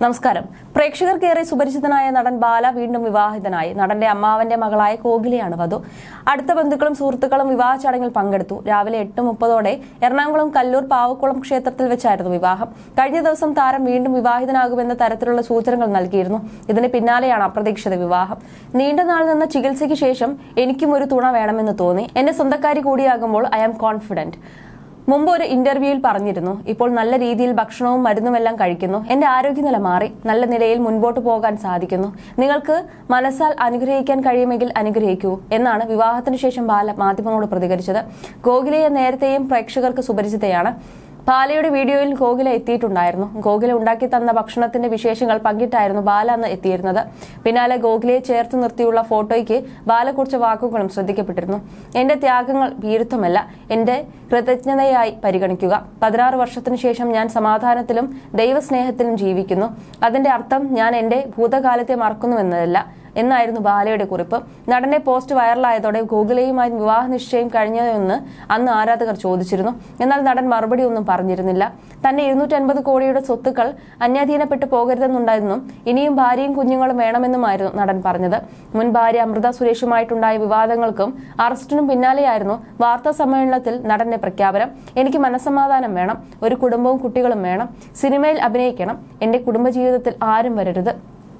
നമസ്കാരം പ്രേക്ഷകർക്കേറെ സുപരിചിതനായ നടൻ ബാല വീണ്ടും വിവാഹിതനായി നടന്റെ അമ്മാവന്റെ മകളായ കോകിലയാണ് വധു അടുത്ത ബന്ധുക്കളും സുഹൃത്തുക്കളും വിവാഹ ചടങ്ങിൽ പങ്കെടുത്തു രാവിലെ എട്ട് മുപ്പതോടെ എറണാകുളം കല്ലൂർ പാവക്കുളം ക്ഷേത്രത്തിൽ വെച്ചായിരുന്നു വിവാഹം കഴിഞ്ഞ ദിവസം താരം വീണ്ടും വിവാഹിതനാകുമെന്ന തരത്തിലുള്ള സൂചനകൾ നൽകിയിരുന്നു ഇതിന് പിന്നാലെയാണ് അപ്രതീക്ഷിത വിവാഹം നീണ്ട നാൾ നിന്ന ചികിത്സയ്ക്ക് ശേഷം എനിക്കും ഒരു തുണ വേണമെന്ന് തോന്നി എന്റെ സ്വന്തക്കാരി കൂടിയാകുമ്പോൾ ഐ ആം കോൺഫിഡന്റ് മുമ്പ് ഒരു ഇന്റർവ്യൂവിൽ പറഞ്ഞിരുന്നു ഇപ്പോൾ നല്ല രീതിയിൽ ഭക്ഷണവും മരുന്നുമെല്ലാം കഴിക്കുന്നു എന്റെ ആരോഗ്യനില മാറി നല്ല നിലയിൽ മുൻപോട്ട് പോകാൻ സാധിക്കുന്നു നിങ്ങൾക്ക് മനസ്സാൽ അനുഗ്രഹിക്കാൻ കഴിയുമെങ്കിൽ അനുഗ്രഹിക്കൂ എന്നാണ് വിവാഹത്തിന് ശേഷം ബാല മാധ്യമങ്ങളോട് പ്രതികരിച്ചത് ഗോകുലയെ നേരത്തെയും പ്രേക്ഷകർക്ക് സുപരിചിതയാണ് ബാലയുടെ വീഡിയോയിൽ ഗോകുല എത്തിയിട്ടുണ്ടായിരുന്നു ഗോകുല ഉണ്ടാക്കി തന്ന ഭക്ഷണത്തിന്റെ വിശേഷങ്ങൾ പങ്കിട്ടായിരുന്നു ബാല അന്ന് എത്തിയിരുന്നത് പിന്നാലെ ഗോകുലയെ ചേർത്ത് നിർത്തിയുള്ള ഫോട്ടോയ്ക്ക് ബാല കുറിച്ച വാക്കുകളും ശ്രദ്ധിക്കപ്പെട്ടിരുന്നു എന്റെ ത്യാഗങ്ങൾ ഭീരുത്വമല്ല എന്റെ കൃതജ്ഞതയായി പരിഗണിക്കുക പതിനാറ് വർഷത്തിനു ശേഷം ഞാൻ സമാധാനത്തിലും ദൈവസ്നേഹത്തിലും ജീവിക്കുന്നു അതിന്റെ അർത്ഥം ഞാൻ എന്റെ ഭൂതകാലത്തെ മറക്കുന്നുവെന്നതല്ല എന്നായിരുന്നു ബാലയുടെ കുറിപ്പ് നടന്റെ പോസ്റ്റ് വൈറലായതോടെ ഗോകുലയുമായി വിവാഹ നിശ്ചയം കഴിഞ്ഞതെന്ന് അന്ന് ആരാധകർ ചോദിച്ചിരുന്നു എന്നാൽ നടൻ മറുപടി ഒന്നും പറഞ്ഞിരുന്നില്ല തന്നെ ഇരുന്നൂറ്റി അൻപത് കോടിയുടെ സ്വത്തുക്കൾ അന്യാധീനപ്പെട്ടു പോകരുതെന്നുണ്ടായിരുന്നു ഇനിയും ഭാര്യയും കുഞ്ഞുങ്ങളും വേണമെന്നുമായിരുന്നു നടൻ പറഞ്ഞത് മുൻ ഭാര്യ അമൃത സുരേഷുമായിട്ടുണ്ടായ വിവാദങ്ങൾക്കും അറസ്റ്റിനും പിന്നാലെയായിരുന്നു വാർത്താ സമ്മേളനത്തിൽ നടന്റെ പ്രഖ്യാപനം എനിക്ക് മനസ്സമാധാനം വേണം ഒരു കുടുംബവും കുട്ടികളും വേണം സിനിമയിൽ അഭിനയിക്കണം എന്റെ കുടുംബജീവിതത്തിൽ ആരും വരരുത്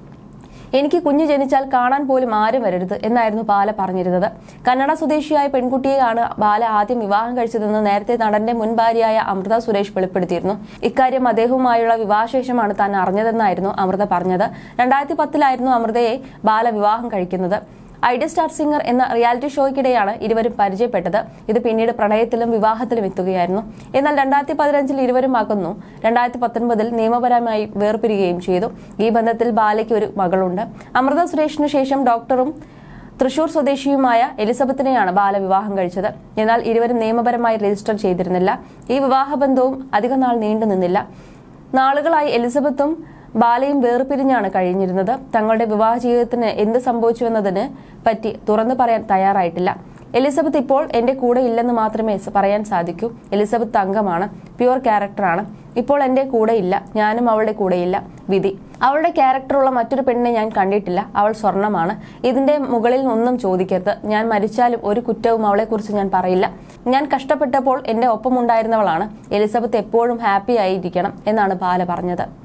എനിക്ക് കുഞ്ഞ് ജനിച്ചാൽ കാണാൻ പോലും ആരും വരരുത് എന്നായിരുന്നു ബാല പറഞ്ഞിരുന്നത് കന്നഡ സ്വദേശിയായ പെൺകുട്ടിയെയാണ് ബാല ആദ്യം വിവാഹം കഴിച്ചതെന്ന് നേരത്തെ നടന്റെ മുൻ ഭാര്യയായ അമൃത സുരേഷ് വെളിപ്പെടുത്തിയിരുന്നു ഇക്കാര്യം അദ്ദേഹവുമായുള്ള വിവാഹശേഷമാണ് താൻ അറിഞ്ഞതെന്നായിരുന്നു അമൃത പറഞ്ഞത് രണ്ടായിരത്തി പത്തിലായിരുന്നു അമൃതയെ ബാല വിവാഹം കഴിക്കുന്നത് ഐഡിയ സ്റ്റാർ സിംഗർ എന്ന റിയാലിറ്റി ഷോയ്ക്കിടെയാണ് ഇരുവരും പരിചയപ്പെട്ടത് ഇത് പിന്നീട് പ്രണയത്തിലും വിവാഹത്തിലും എത്തുകയായിരുന്നു എന്നാൽ രണ്ടായിരത്തി പതിനഞ്ചിൽ ഇരുവരും അകന്നു രണ്ടായിരത്തി പത്തൊൻപതിൽ നിയമപരമായി വേർപിരിയുകയും ചെയ്തു ഈ ബന്ധത്തിൽ ബാലയ്ക്ക് ഒരു മകളുണ്ട് അമൃത സുരേഷിനു ശേഷം ഡോക്ടറും തൃശൂർ സ്വദേശിയുമായ എലിസബത്തിനെയാണ് ബാല വിവാഹം കഴിച്ചത് എന്നാൽ ഇരുവരും നിയമപരമായി രജിസ്റ്റർ ചെയ്തിരുന്നില്ല ഈ വിവാഹബന്ധവും അധികനാൾ നീണ്ടു നിന്നില്ല നാളുകളായി എലിസബത്തും ബാലയും വേർപിരിഞ്ഞാണ് കഴിഞ്ഞിരുന്നത് തങ്ങളുടെ വിവാഹ ജീവിതത്തിന് എന്ത് സംഭവിച്ചുവെന്നതിന് പറ്റി തുറന്നു പറയാൻ തയ്യാറായിട്ടില്ല എലിസബത്ത് ഇപ്പോൾ എന്റെ കൂടെ ഇല്ലെന്ന് മാത്രമേ സ- പറയാൻ സാധിക്കൂ എലിസബത്ത് അംഗമാണ് പ്യുവർ ക്യാരക്ടറാണ് ഇപ്പോൾ എന്റെ കൂടെ ഇല്ല ഞാനും അവളുടെ കൂടെയില്ല വിധി അവളുടെ ക്യാരക്ടറുള്ള മറ്റൊരു പെണ്ണിനെ ഞാൻ കണ്ടിട്ടില്ല അവൾ സ്വർണമാണ് ഇതിന്റെ മുകളിൽ ഒന്നും ചോദിക്കരുത് ഞാൻ മരിച്ചാലും ഒരു കുറ്റവും അവളെക്കുറിച്ച് ഞാൻ പറയില്ല ഞാൻ കഷ്ടപ്പെട്ടപ്പോൾ എന്റെ ഒപ്പമുണ്ടായിരുന്നവളാണ് എലിസബത്ത് എപ്പോഴും ഹാപ്പി ആയിരിക്കണം എന്നാണ് ബാല പറഞ്ഞത്